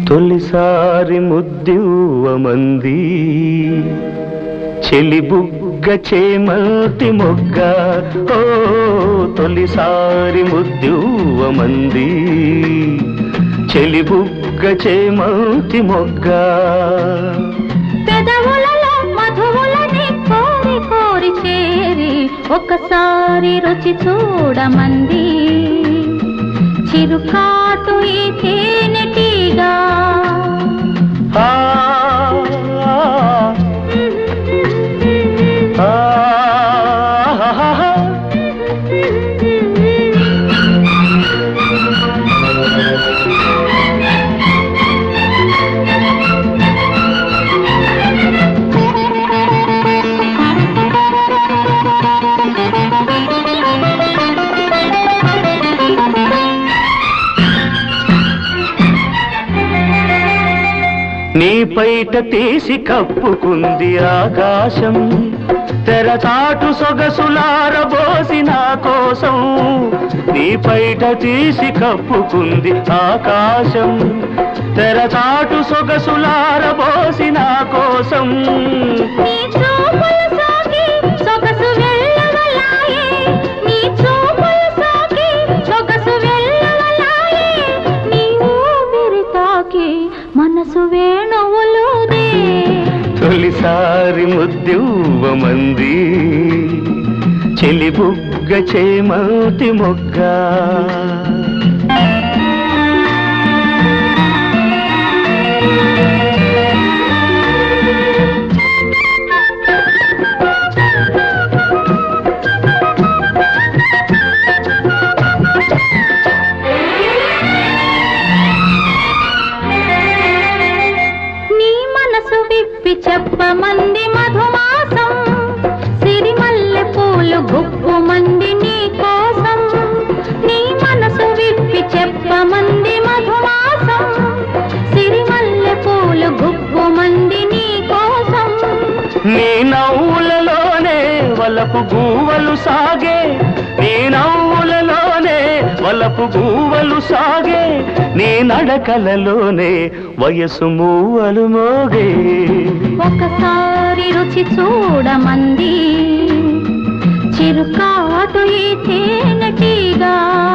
తొలిసారి ముద్దివ్వమంది చెలి బుగ్గ చేమల్తి మొగ్గ ఓ తొలిసారి ముద్దివ్వమంది చెలి బుగ్గ చేమల్తి మొగ్గ పెదవులలో మధువులని కోరి కోరి చేరి ఒకసారి రుచి చూడమంది చిరుకాటు ఈ తేనెటీగా ఆ, ఆ, ఆ, నీ పైట తీసి కప్పుకుంది ఆకాశం తెరచాటు సొగసులారబోసి నా కోసం నీ పైట తీసి కప్పుకుంది ఆకాశం తెరచాటు సొగసులారబోసి నా కోసం నీ చూపులు సోకి సొగసు వెళ్ళవలాయే నీ చూపులు సోకి సొగసు వెళ్ళవలాయే నీ ఊపిరి తాకి మనసు వేణువులుదే తొలిసారి ముద్దివ్వమంది చెలి బుగ్గ చేమతి మొగ్గ నీ మనసు విప్పి చెప్పమంది మధుమాసం సిరిమల్లె పూలు గుప్పు మంది నీ కోసం నీ మనసు విప్పి చెప్పమంది మధుమాసం సిరిమల్లె పూలు గుప్పు మంది నీ కోసం నీ నవ్వులలోనే వలపు గూవలు సాగే నీ నవ్వులలోనే వలపు గూవలు సాగే నీ నడకలలోనే వయసు మూవలు మోగే ఒకసారి రుచి చూడమంది చిరుకాటు ఈ తేనెటీగా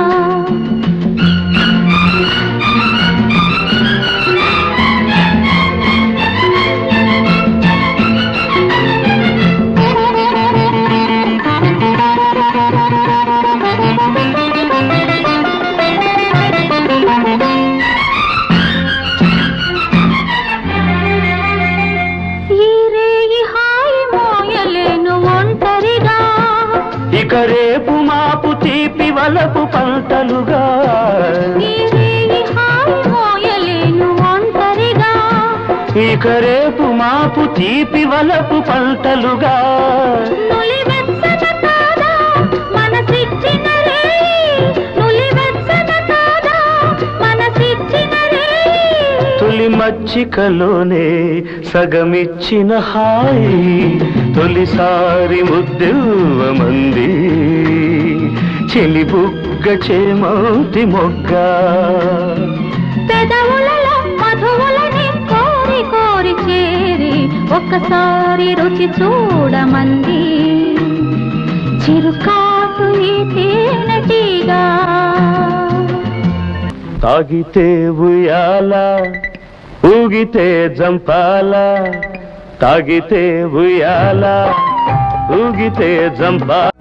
ఈ రేయి హాయి మోయలేను ఒంటరిగా ఇక రేపు మాపు తీపి వలపు పంటలుగా ఈ రేయి హాయి మోయలేను ఒంటరిగా ఇక రేపు మాపు తీపి వలపు పంటలుగా నులివెచ్చన కాదా మనసిచ్చిన రేయి నులివెచ్చన కాదా మనసిచ్చిన రేయి తొలి మచ్చికలోనే సగమిచ్చిన హాయి తొలిసారి ముద్దివ్వమంది చెలి బుగ్గ చేమౌతి మొగ్గ పెదవులలో మధువులని కోరి కోరి చేరి ఒకసారి రుచి చూడమంది చిరుకాటు ఈ తేనెటీగా తాగితే ఉయ్యాల ఊగితే జంపాల తాగితే ఉయ్యాల ఊగితే జంపాల